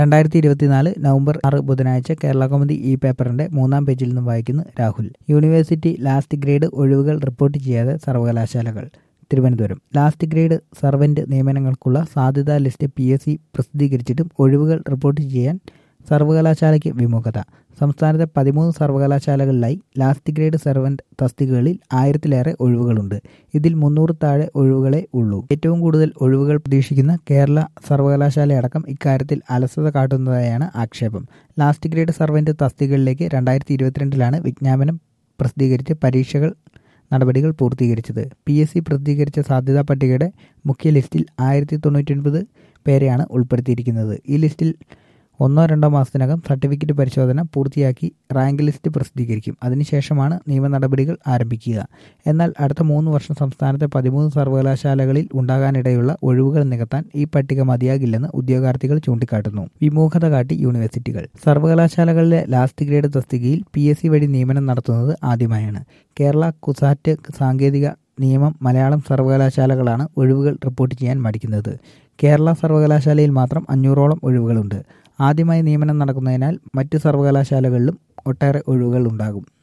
രണ്ടായിരത്തി ഇരുപത്തിനാല് നവംബർ ആറ് ബുധനാഴ്ച കേരള കൗമുദി ഈ പേപ്പറിന്റെ മൂന്നാം പേജിൽ നിന്നും വായിക്കുന്നു രാഹുൽ യൂണിവേഴ്സിറ്റി ലാസ്റ്റ് ഗ്രേഡ് ഒഴിവുകൾ റിപ്പോർട്ട് ചെയ്യാതെ സർവകലാശാലകൾ തിരുവനന്തപുരം ലാസ്റ്റ് ഗ്രേഡ് സർവന്റ് നിയമനങ്ങൾക്കുള്ള സാധ്യതാ ലിസ്റ്റ് പി എസ് സി പ്രസിദ്ധീകരിച്ചിട്ടും ഒഴിവുകൾ റിപ്പോർട്ട് ചെയ്യാൻ സർവകലാശാലയ്ക്ക് വിമുഖത സംസ്ഥാനത്തെ പതിമൂന്ന് സർവകലാശാലകളിലായി ലാസ്റ്റ് ഗ്രേഡ് സർവന്റ് തസ്തികകളിൽ ആയിരത്തിലേറെ ഒഴിവുകളുണ്ട് ഇതിൽ മുന്നൂറ് താഴെ ഒഴിവുകളെ ഉള്ളൂ ഏറ്റവും കൂടുതൽ ഒഴിവുകൾ പ്രതീക്ഷിക്കുന്ന കേരള സർവകലാശാലയടക്കം ഇക്കാര്യത്തിൽ അലസത കാട്ടുന്നതായാണ് ആക്ഷേപം ലാസ്റ്റ് ഗ്രേഡ് സർവന്റ് തസ്തികകളിലേക്ക് രണ്ടായിരത്തി ഇരുപത്തിരണ്ടിലാണ് വിജ്ഞാപനം പ്രസിദ്ധീകരിച്ച് പരീക്ഷകൾ നടപടികൾ പൂർത്തീകരിച്ചത് പി എസ് സി പ്രസിദ്ധീകരിച്ച സാധ്യതാ പട്ടികയുടെ മുഖ്യ ലിസ്റ്റിൽ ആയിരത്തി തൊണ്ണൂറ്റൊൻപത് പേരെയാണ് ഉൾപ്പെടുത്തിയിരിക്കുന്നത് ഈ ലിസ്റ്റിൽ ഒന്നോ രണ്ടോ മാസത്തിനകം സർട്ടിഫിക്കറ്റ് പരിശോധന പൂർത്തിയാക്കി റാങ്ക് ലിസ്റ്റ് പ്രസിദ്ധീകരിക്കും അതിനുശേഷമാണ് നിയമ നടപടികൾ ആരംഭിക്കുക എന്നാൽ അടുത്ത മൂന്ന് വർഷം സംസ്ഥാനത്തെ പതിമൂന്ന് സർവകലാശാലകളിൽ ഉണ്ടാകാനിടയുള്ള ഒഴിവുകൾ നികത്താൻ ഈ പട്ടിക മതിയാകില്ലെന്ന് ഉദ്യോഗാർത്ഥികൾ ചൂണ്ടിക്കാട്ടുന്നു വിമുഖത കാട്ടി യൂണിവേഴ്സിറ്റികൾ സർവകലാശാലകളിലെ ലാസ്റ്റ് ഗ്രേഡ് തസ്തികയിൽ പി എസ് സി വഴി നിയമനം നടത്തുന്നത് ആദ്യമായാണ് കേരള കുസാറ്റ് സാങ്കേതിക നിയമം മലയാളം സർവകലാശാലകളാണ് ഒഴിവുകൾ റിപ്പോർട്ട് ചെയ്യാൻ മടിക്കുന്നത് കേരള സർവകലാശാലയിൽ മാത്രം അഞ്ഞൂറോളം ഒഴിവുകളുണ്ട് ആദ്യമായി നിയമനം നടക്കുന്നതിനാൽ മറ്റ് സർവകലാശാലകളിലും ഒട്ടേറെ ഒഴിവുകൾ ഉണ്ടാകും